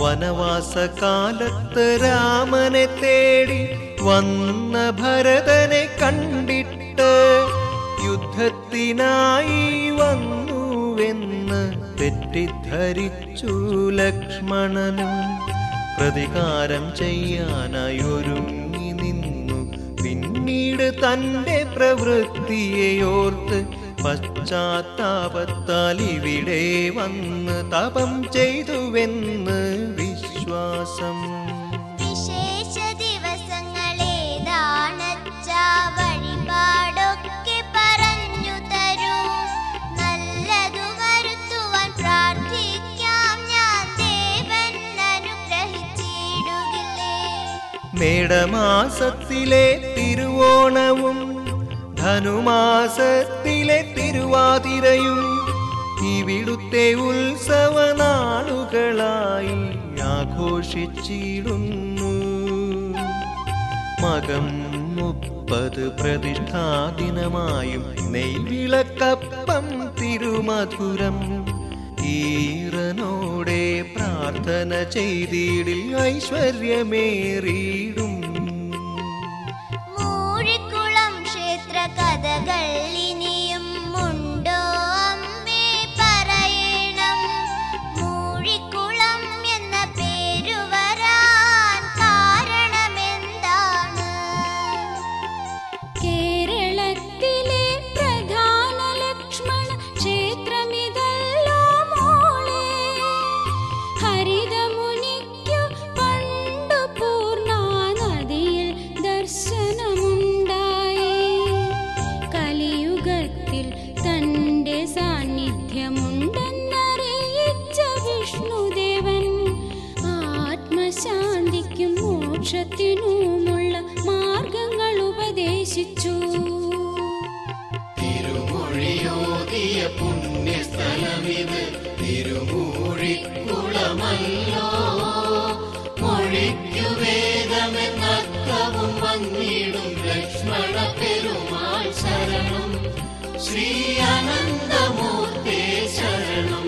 വനവാസകാലത്ത് രാമനെ തേടി വന്ന ഭരതനെ കണ്ടിട്ട് യുദ്ധത്തിനായി വന്നുവെന്ന് തെറ്റിദ്ധരിച്ചു ലക്ഷ്മണനും പ്രതികാരം ചെയ്യാനായി ഒരുങ്ങി നിന്നു പിന്നീട് തന്റെ പ്രവൃത്തിയെ ഓർത്ത് പശ്ചാത്താപത്താൽ ഇവിടെ വന്ന് തപം ചെയ്തുവെന്ന് വിശ്വാസം വിശേഷ ദിവസങ്ങളേതാണച്ചാ വഴിപാടൊക്കെ പറഞ്ഞു തരൂ നല്ലതു വരുത്തുവാൻ പ്രാർത്ഥിക്കാം ഞാൻ ദേവൻ അനുഗ്രഹിച്ചിടുകില്ലേ മേടമാസത്തിലെ തിരുവോണവും ധനുമാസത്തിലെ തിരുവാതിരയും ഇവിടുത്തെ ഉത്സവ നാളുകളായി ആഘോഷിച്ചിടുന്നു മകം മുപ്പത് പ്രതിഷ്ഠാദിനമായും നെയ്വിളക്കപ്പം തിരുമധുരം ഈറനോടെ പ്രാർത്ഥന ചെയ്തിടിൽ ഐശ്വര്യമേറിയിടും മൂഴിക്കുളം ക്ഷേത്ര കഥകൾ ഇനിയും ഉണ്ടോ അമ്മേ പറയണം മൂഴിക്കുളം എന്ന പേരു വരാൻ കാരണമെന്താണ് കേരളത്തിലെ പ്രധാന ലക്ഷ്മണ ക്ഷേത്രമിതല്ലോ മോളെ ഹരിതമുനിക്കു പണ്ടു പൂർണ്ണ നദിയിൽ ദർശനമുണ്ടായി കലിയുഗത്തിൽ തന്റെ സാന്നിധ്യമുണ്ടെന്നറിയിച്ച വിഷ്ണുദേവൻ ആത്മശാന്തിക്കും മോക്ഷത്തിനുമുള്ള മാർഗങ്ങൾ ഉപദേശിച്ചു തിരുമൊഴിയോതിയ പുണ്യസ്ഥലമിത് തിരുമൂഴിക്കുളമല്ലോ മൊഴിക്കു വേദമെന്നർത്ഥവും വന്നിടും ലക്ഷ്മണ പെരുമാൾ ശരണം ശ്രീ അനന്തമൂർത്തേ ശരണം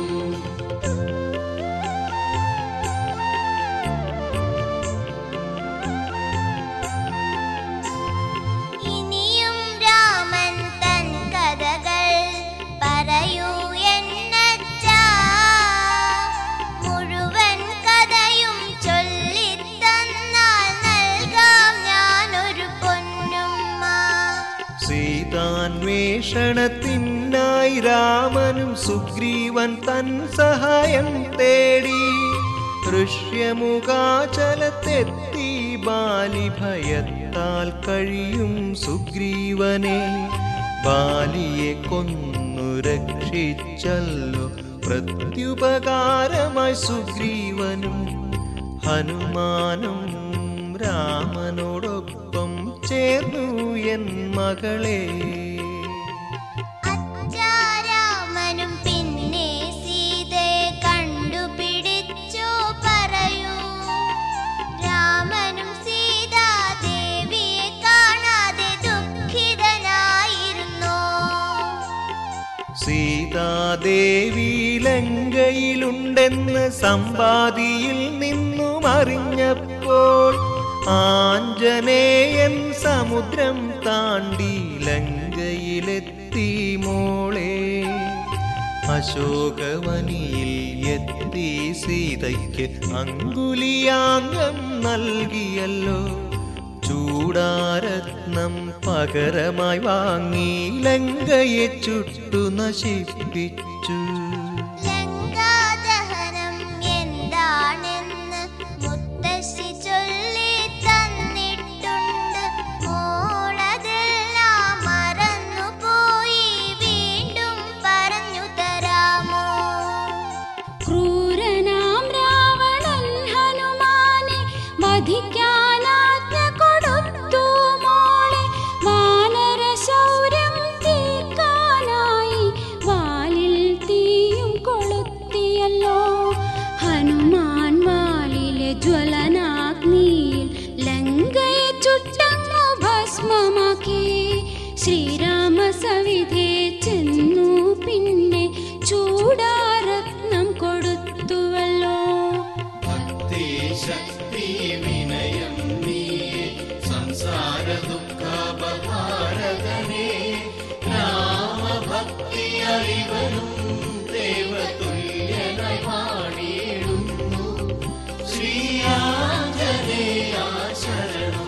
ഇനിയും രാമൻ തൻ കഥകൾ പറയൂ എന്നച്ചാ മുഴുവൻ കഥയും ചൊല്ലിത്തന്നാൽ നൽകാം ഞാനൊരു പൊന്നുമ്മ സീതാന്വേഷണത്തിനായി രാമനും സുഗ്രീവൻ തൻ സഹായം തേടി ഋഷ്യമുഖാചലത്തെത്തി ബാലി ഭയത്താൽ കഴിയും സുഗ്രീവനെ ബാലിയെ കൊന്നു രക്ഷിച്ചല്ലോ പ്രത്യുപകാരമായി സുഗ്രീവനും ഹനുമാനും രാമനോടൊപ്പം ചേർന്നു എൻ മകളെ അച്ചാരാമനും പിന്നെ സീതയെ കണ്ടുപിടിച്ചോ പറയൂ രാമനും സീതാദേവിയെ കാണാതെ ദുഃഖിതനായിരുന്നോ സീതാദേവി ലങ്കയിലുണ്ടെന്ന് സമ്പാദിയിൽ നിന്നും അറിഞ്ഞപ്പോൾ ആഞ്ജനേയൻ സമുദ്രം താണ്ടി ലങ്കയിലെത്തി മോളെ അശോകവനിയിൽ എത്തി സീതയ്ക്ക് അങ്കുലിയാംഗം നൽകിയല്ലോ ചൂടാരത്നം പകരമായി വാങ്ങി ലങ്കയെ ചുട്ടു നശിപ്പിച്ചു ലങ്കാദഹനം എന്താണെന്ന് മുത്തശ്ശി ചൊല്ലി തന്നിട്ടുണ്ട് മോളതെല്ലാം മറന്നുപോയി വീണ്ടും പറഞ്ഞു തരാമോ ക്രൂരനാം രാവണൻ ഹനുമാനെ വധിക്കാനാജ്ഞ കൊടുത്തു മോളെ വാനര ശൗര്യം തീർക്കാനായി വാലിൽ തീ ദേവനും ദേവതുല്യനായി വാണിടുന്നു ശ്രീ ആഞ്ജനേയ ശരണം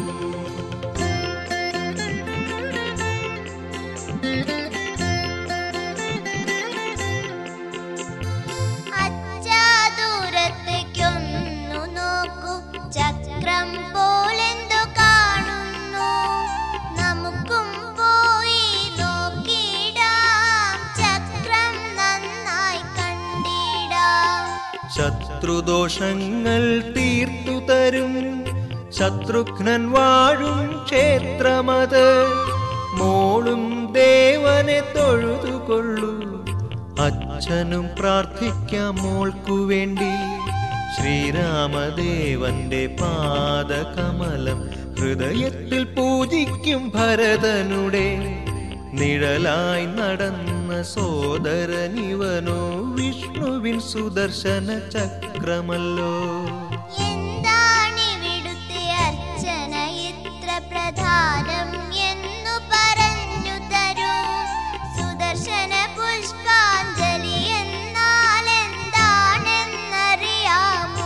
അച്ഛാ ദൂരത്തേക്കൊന്നു നോക്കൂ ചക്രം പോലെന്തു കാണുന്നു നമുക്കും പോയി നോക്കിയിടാം ചക്രം നന്നായി കണ്ടിടാം ശത്രുദോഷങ്ങൾ തീർത്തു തരും ശത്രുഘ്നൻ വാഴും ക്ഷേത്രമത് മോളും ദേവനെ തൊഴുതുകൊള്ളൂ അച്ഛനും പ്രാർത്ഥിക്കാം മോൾക്കു വേണ്ടി ശ്രീരാമദേവന്റെ പാദകമലം ഹൃദയത്തിൽ പൂജിക്കും ഭരതനുടെ നിഴലായി നടന്ന സോദരനിവനോ വിഷ്ണുവിൻ സുദർശന ചക്രമല്ലോ എന്താണിവിടുത്തെ അർച്ചന ഇത്ര പ്രധാനം എന്നു പറഞ്ഞു തരൂ സുദർശന പുഷ്പാഞ്ജലി എന്നാൽ എന്താണെന്നറിയാമോ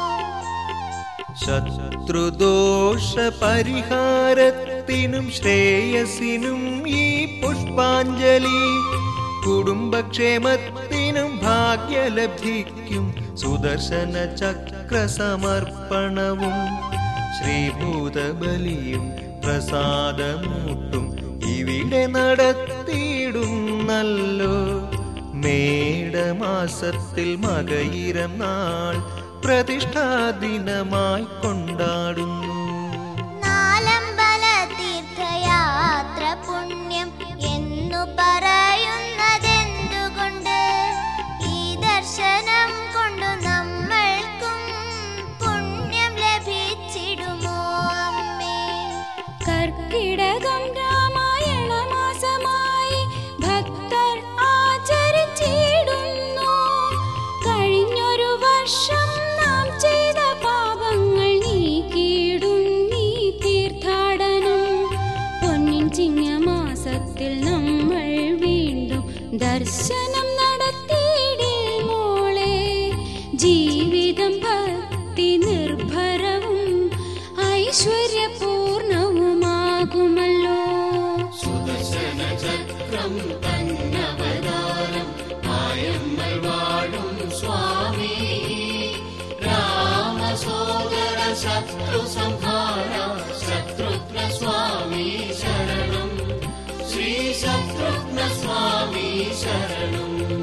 ശത്രുദോഷ പരിഹാരത്തിനും ശ്രേയസിനും ഈ പുഷ്പാഞ്ജലി കുടുംബക്ഷേമത്തിനും ഭാഗ്യലബ്ധിക്കും സുദർശന ചക്ര സമർപ്പണവും ശ്രീഭൂതബലിയും പ്രസാദമൂട്ടും ഇവിടെ നടത്തിയിടുന്നല്ലോ മേടമാസത്തിൽ മകയിരം നാൾ പ്രതിഷ്ഠാദിനമായി കൊണ്ടാടുന്നു നാലമ്പല തീർത്ഥയാത്ര പുണ്യം എന്നു പറയുന്നതെന്തുകൊണ്ട് ഈ ദർശനം കൊണ്ടു നമ്മൾക്കും പുണ്യം ലഭിച്ചിടുമോ അമ്മേ കർക്കിടകം രാമായണ മാസമായി ഭക്തർ ആചരിച്ചിടുന്നു കഴിഞ്ഞൊരു വർഷം നാം ചെയ്ത പാപങ്ങൾ നീക്കിയിടും നീ തീർത്ഥാടനം പൊന്നിൻ ചിങ്ങമാസത്തിൽ നമ്മൾ വീണ്ടും ദർശനം നടത്തിയിടിൽ മോളെ ജീവിതം ഭക്തി നിർഭരവും ഐശ്വര്യപൂർണവുമാകുമല്ലോ സുദർശന ചക്രം തന്നവതാരം ആയമ്മൽ വാഴും സ്വാമി രാമസോദര ശത്രു സംഹാര ശത്രുഘ്ന സ്വാമി ശരണം ശ്രീ ശത്രുഘ്ന സ്വാമി ശരണം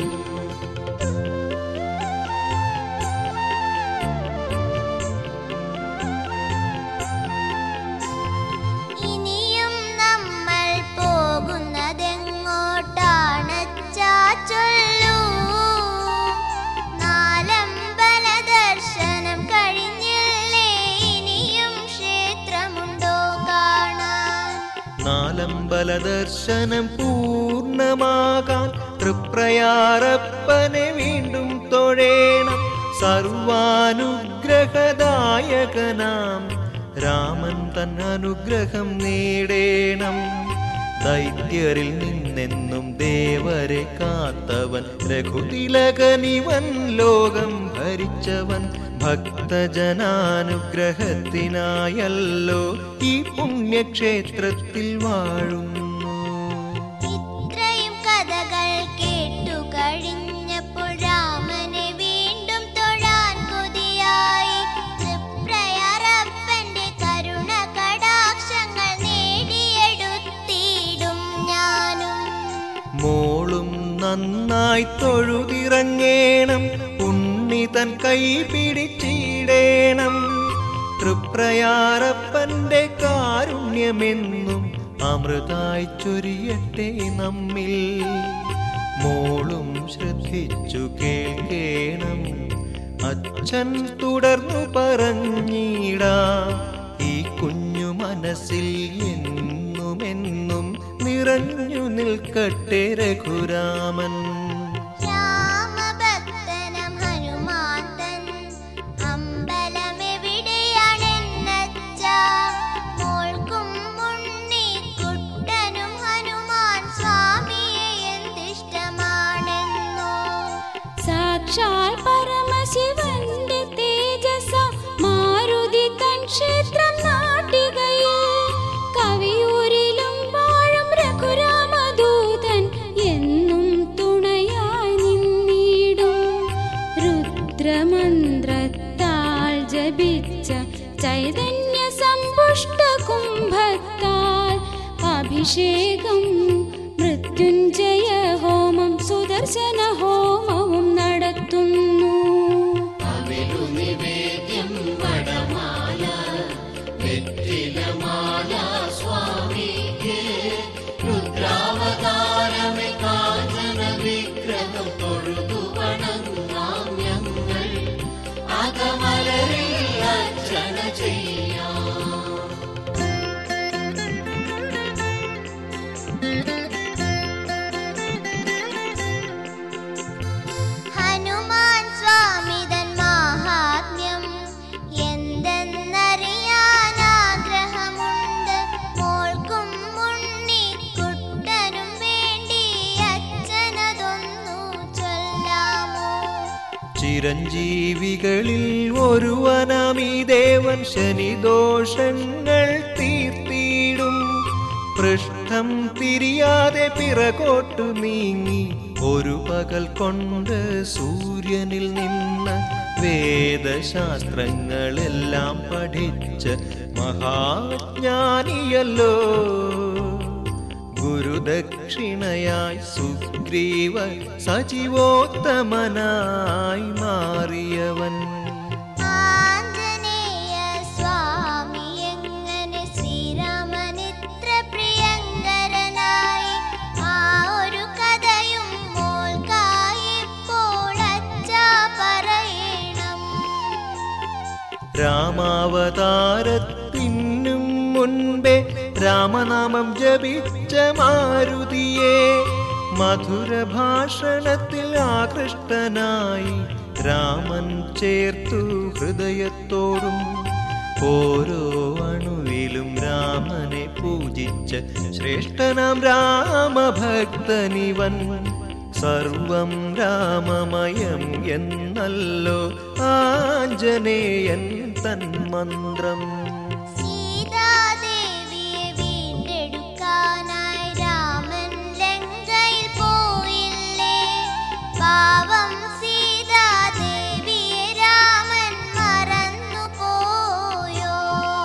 ഇനിയും നമ്മൾ പോകുന്നതെങ്ങോട്ടാണച്ചാ ചൊല്ലൂ നാലമ്പല ദർശനം കഴിഞ്ഞില്ലേ ഇനിയും ക്ഷേത്രമുണ്ടോ കാണാൻ നാലമ്പല ദർശനം പൂർണ്ണമാകാൻ തൃപ്രയാറപ്പനെ വീണ്ടും തൊഴേണം സർവാനുഗ്രഹദായകനാം രാമൻ തൻ അനുഗ്രഹം നേടേണം ദൈത്യരിൽ നിന്നെന്നും ദേവരെ കാത്തവൻ രഘുതിലകനിവൻ ലോകം ഭരിച്ചവൻ ഭക്തജനാനുഗ്രഹത്തിനായല്ലോ ഈ പുണ്യക്ഷേത്രത്തിൽ വാഴുന്നു ഇത്രയും കഥകൾ കേട്ടു കഴിഞ്ഞപ്പോൾ രാമനെ വീണ്ടും തൊഴാൻ കൊതിയായി തൃപ്രയാറപ്പന്റെ കരുണ കടാക്ഷങ്ങൾ നേടിയെടുത്തിടും ഞാനും മോളും നന്നായി തൊഴുതിറങ്ങേണം ഉണ്ണി തൻ കൈ പിടിച്ചിടേണം തൃപ്രയാറപ്പന്റെ കാരുണ്യമെന്നും അമൃതായി ചൊരിയട്ടെ നമ്മിൽ മോളും ശ്രദ്ധിച്ചു കേൾക്കേണം അച്ഛൻ തുടർന്നു പറഞ്ഞിടാം ഈ കുഞ്ഞു മനസ്സിൽ എന്നുമെന്നും നിറഞ്ഞു നിൽക്കട്ടെ രഘുരാമൻ രാമഭക്തനം ഹനുമാന്തൻ അമ്പലമെവിടെയാണെന്നച്ചാ മോൾക്കും ഉണ്ണി കുട്ടനും ഹനുമാൻ സ്വാമിയെ എന്തിഷ്ടമാണ് സാക്ഷാൽ പരമശിവന്റെ തേജസ മാരുതി തൻ ക്ഷേത്രം നാട്ടികയിൽ കവിയൂരിലും വാഴും രഘുരാമദൂതൻ എന്നും തുണയായി നിന്നിടും രുദ്രമന്ത്രത്താൽ ജപിച്ച ചൈതന്യ സമ്പുഷ്ട കുംഭത്താൽ അഭിഷേകം മൃത്യുഞ്ജയ ഹോമം സുദർശന ഹോമവും നടത്തുന്നു അവിലു നിവേദ്യം വടമാല വെറ്റിലമാല സ്വാമിക്ക് രുദ്രാവതാരമേ കാഞ്ചന വിഗ്രഹം തൊഴുതു വണങ്ങാം ഞങ്ങൾ അകമലരിൽ അർച്ചന ചെയ്യാം ഹനുമാൻ സ്വാമിതൻ മാഹാത്മ്യം എന്തെന്നറിയാൻ ആഗ്രഹമുണ്ട് മോൾക്കും ഉണ്ണിക്കുട്ടനും വേണ്ടി അച്ഛനതൊന്നു ചൊല്ലാമോ ചിരഞ്ജീവികളിൽ ഒരുവനാമീ ദേവൻ ശനിദോഷങ്ങൾ തീർത്തിയിടും പൃഷ്ഠം തിരിയാതെ പിറകോട്ടു നീങ്ങി ഒരു പകൽ കൊണ്ട് സൂര്യനിൽ നിന്ന് വേദശാസ്ത്രങ്ങളെല്ലാം പഠിച്ച മഹാജ്ഞാനിയല്ലോ ഗുരുദക്ഷിണയായി സുഗ്രീവ സജീവോത്തമനായി മാറിയവൻ ആഞ്ജനേയ സ്വാമി എങ്ങനെ ശ്രീരാമനിത്ര പ്രിയങ്കരനായി ആ ഒരു കഥയും മോൾക്കായി ഇപ്പോൾ അച്ഛാ പറയണം രാമാവതാരത്തിനും മുൻപേ രാമനാമം ജപിച്ച മാരുതിയെ മധുരഭാഷണത്തിൽ ആകൃഷ്ടനായി രാമൻ ചേർത്തു ഹൃദയത്തോടും ഓരോ അണുവിലും രാമനെ പൂജിച്ച ശ്രേഷ്ഠനാം രാമഭക്തനിവൻ സർവം രാമമയം എന്നല്ലോ ആഞ്ജനേയൻ തന്മന്ത്രം സീതാദേവിയെ വീണ്ടെടുക്കാനായി രാമൻ ലങ്കയിൽ പോയില്ലേ പാവം സീതാദേവിയെ രാമൻ മറന്നു പോയോ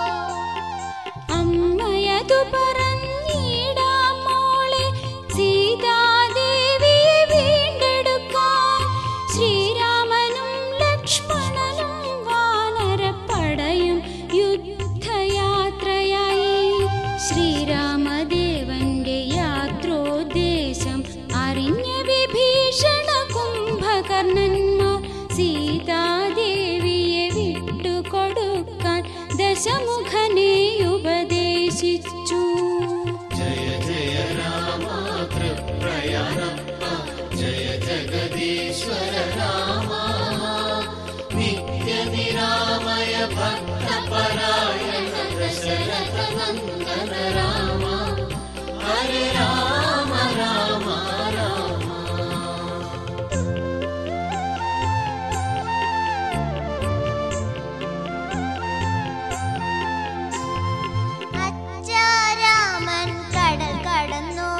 അമ്മയതു പറഞ്ഞിടാം മോളെ സീതാദേവിയെ വീണ്ടെടുക്കാൻ ശ്രീരാമനും ലക്ഷ്മണനും വാനരപ്പടയും യുദ്ധയാത്രയായി ശ്രീരാമദേവന്റെ യാത്രോദ്ദേശം അറിഞ്ഞ വിഭീഷണ കുംഭകർണന്മാർ സീതാദേവിയെ വിട്ടുകൊടുക്കാൻ ദശമുഖനെ ഉപദേശിച്ചു ജയ ജയ രാമ തൃപ്രയാണപ്പ ജയ ജഗദീശ്വര രാമ നിത്യനിരാമയ ഭക്തപരായണ ദശരഥ നന്ദന രാമ ഹരേ രാമ രാമ രാമ അച്ചാരാമൻ കടൽ കടന്നു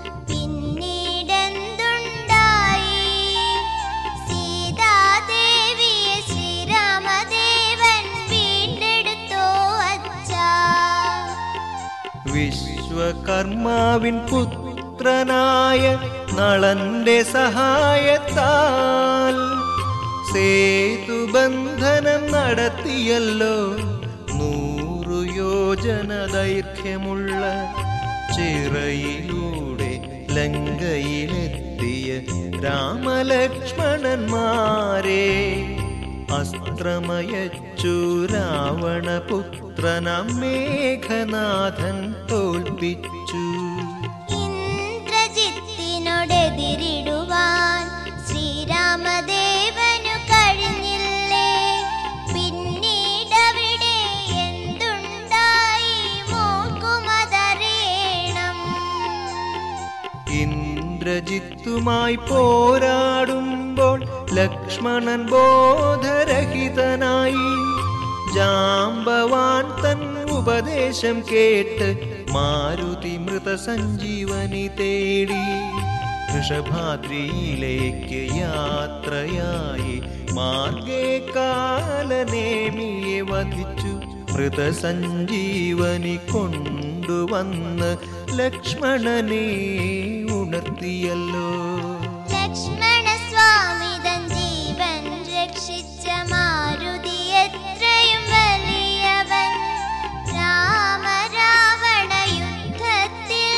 പിന്നീടെന്തുണ്ടായി സീതാദേവിയെ ശ്രീരാമദേവൻ വീണ്ടെടുത്തോ അച്ഛാ വിശ്വകർമാവിൻ പുത്രനായ നളന്റെ സഹായത്താൽ സേതുബന്ധനം നടത്തിയല്ലോ നൂറു യോജന ദൈർഘ്യമുള്ള ചിറയിലൂടെ ലങ്കയിലെത്തിയ രാമലക്ഷ്മണന്മാരെ അസ്ത്രമയച്ചു രാവണപുത്രനാം മേഘനാഥൻ തോൽപ്പിച്ചു ഇന്ദ്രജിത്തിനോടെതിരിടുവാൻ ശ്രീരാമദേവനു കഴിഞ്ഞില്ലേ പിന്നീടവിടെ എന്തുണ്ടായി മോൾക്കുമതറിയണം ഇന്ദ്രജിത്തുമായി പോരാടുമ്പോൾ ലക്ഷ്മണൻ ബോധരഹിതനായി ജാമ്പവാൻ തൻ ഉപദേശം കേട്ട് മാരുതി മൃതസഞ്ജീവനി തേടി വൃഷഭാദ്രിയിലേക്ക് യാത്രയായി മാർഗേ കാലനേമിയെ വധിച്ചു മൃതസഞ്ജീവനി കൊണ്ടുവന്ന് ലക്ഷ്മണനെ ഉണർത്തിയല്ലോ ലക്ഷ്മണ സ്വാമി തൻ ജീവൻ രക്ഷിച്ച മാരുതി എത്രയും വലിയവൻ രാമ രാവണ യുദ്ധത്തിൽ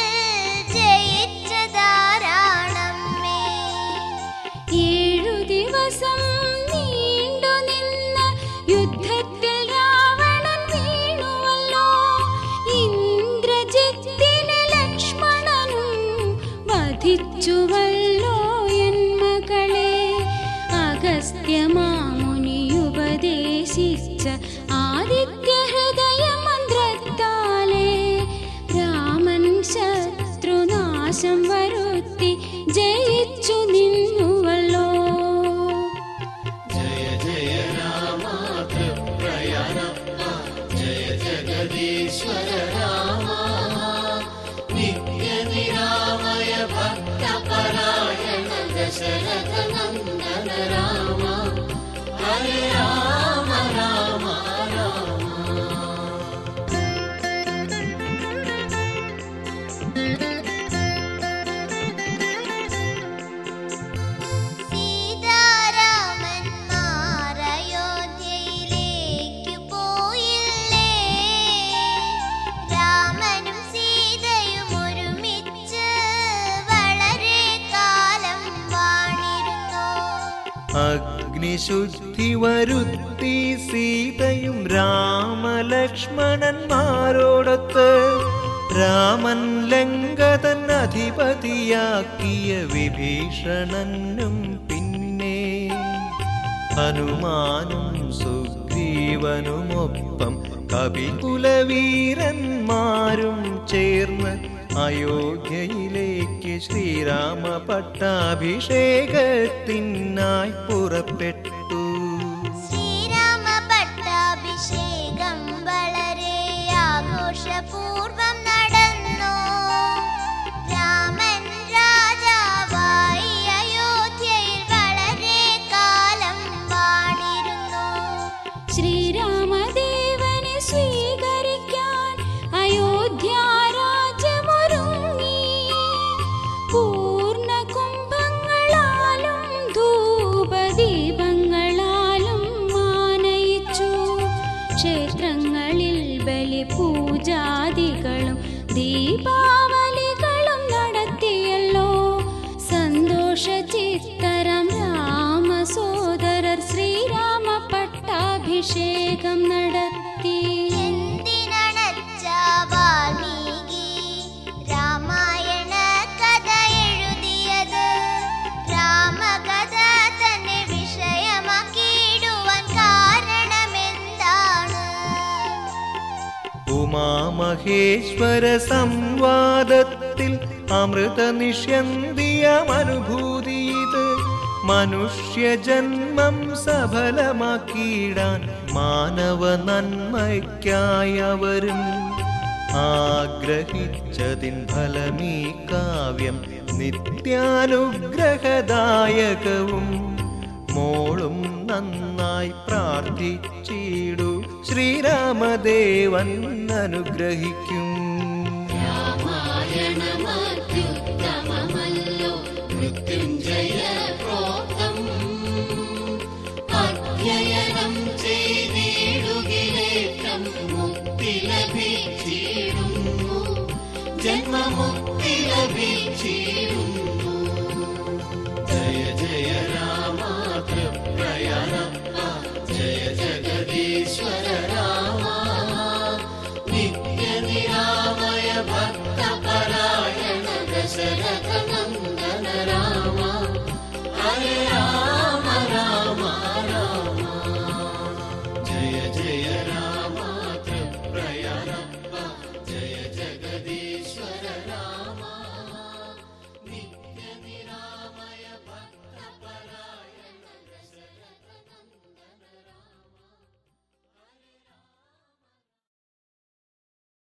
ജയിച്ചതാരാണമ്മേ ഏഴു ദിവസം നീണ്ടു നിന്ന യുദ്ധത്തിൽ രാവണൻ വീണുവല്ലോ ഇന്ദ്രജിത്തിനെ ലക്ഷ്മണനും വധിച്ചുവല്ലോ എൻ മകളെ അഗസ്ത്യമാമുനി ഉപദേശിച്ച ആദിത്യ ഹൃദയ മന്ത്രത്താലേ രാമൻ ശത്രുനാശം വരുത്തി ജയിച്ചു നിന്നുവല്ലോ ജയ ജയ രാമ തൃപ്രയാണപ്പ ജയ ജഗദീശ്വര രാമ നിത്യനിരാമയ ഭക്തപരായണ ദശരഥ നന്ദന രാമ ഹരേ രാമ രാമ രാമ സീതാരാമന്മാരയോധ്യയിലേക്കു പോയില്ലേ രാമനും സീതയും ഒരുമിച്ച് വളരെ കാലം വാണിരുന്നു അഗ്നിശുദ്ധി വരുത്തി സീതയും രാമലക്ഷ്മണന്മാരോടൊത്ത് രാമൻ ലങ്കതൻ അധിപതിയാക്കിയ വിഭീഷണനും പിന്നെ ഹനുമാനും സുഗ്രീവനുമൊപ്പം കപികുലവീരന്മാരും ചേർന്ന് അയോധ്യയിലേക്ക് ശ്രീരാമ പട്ടാഭിഷേകത്തിനായി പുറപ്പെട്ടു ശ്രീരാമ പട്ടാഭിഷേകം വളരെ ആഘോഷപൂർവം നടന്നു രാമൻ രാജാവായി അയോധ്യയിൽ വളരെ കാലം വാണിരുന്നു ശ്രീരാമദേവനെ സ്വീകരിക്കാൻ അയോധ്യ രാജ്യമൊരുങ്ങി പൂർണ്ണ കുംഭങ്ങളാലും ധൂപദീപങ്ങളാലും മാനയിച്ചു ക്ഷേത്രങ്ങളിൽ ബലിപൂജാദികളും ദീപാവലികളും നടത്തിയല്ലോ സന്തോഷ ചിത്തരം രാമസോദരർ ശ്രീരാമ പട്ടാഭിഷേകം നടത്തി എന്തിനണച്ച വാൽമീകി രാമായണ കഥ എഴുതിയത് രാമകഥ തന്നെ വിഷയമാക്കിയിടുവാൻ കാരണമെന്താണ് ഉമാമഹേശ്വര സംവാദത്തിൽ അമൃത നിഷ്യന്തിയമനുഭൂതി ഇത് മനുഷ്യജന്മം സഫലമാക്കിയിടാൻ മാനവ നന്മയ്ക്കായി അവരും ആഗ്രഹിച്ചതിൻ ഫലമീ കാവ്യം നിത്യാനുഗ്രഹദായകവും മോളും നന്നായി പ്രാർത്ഥിച്ചിടു ശ്രീരാമദേവൻ അനുഗ്രഹിക്കും രാമായണമത്യുത്തമമല്ലോ മൃത്യുഞ്ജയ പ്രോക്തം അധ്യയനം ചെയ്തിടുകിലേറ്റം മുക്തി ലഭിച്ചിടുന്നു ജന്മമുക്തി ലഭിച്ചിടുന്നു ജയ ജയ രാമ തൃപ്രയാണപ്പ ജയ ജഗദീശ്വര രാമ നിത്യനിരാമയ ഭക്തപരായണ ദശരഥ നന്ദന രാമ ഹരേ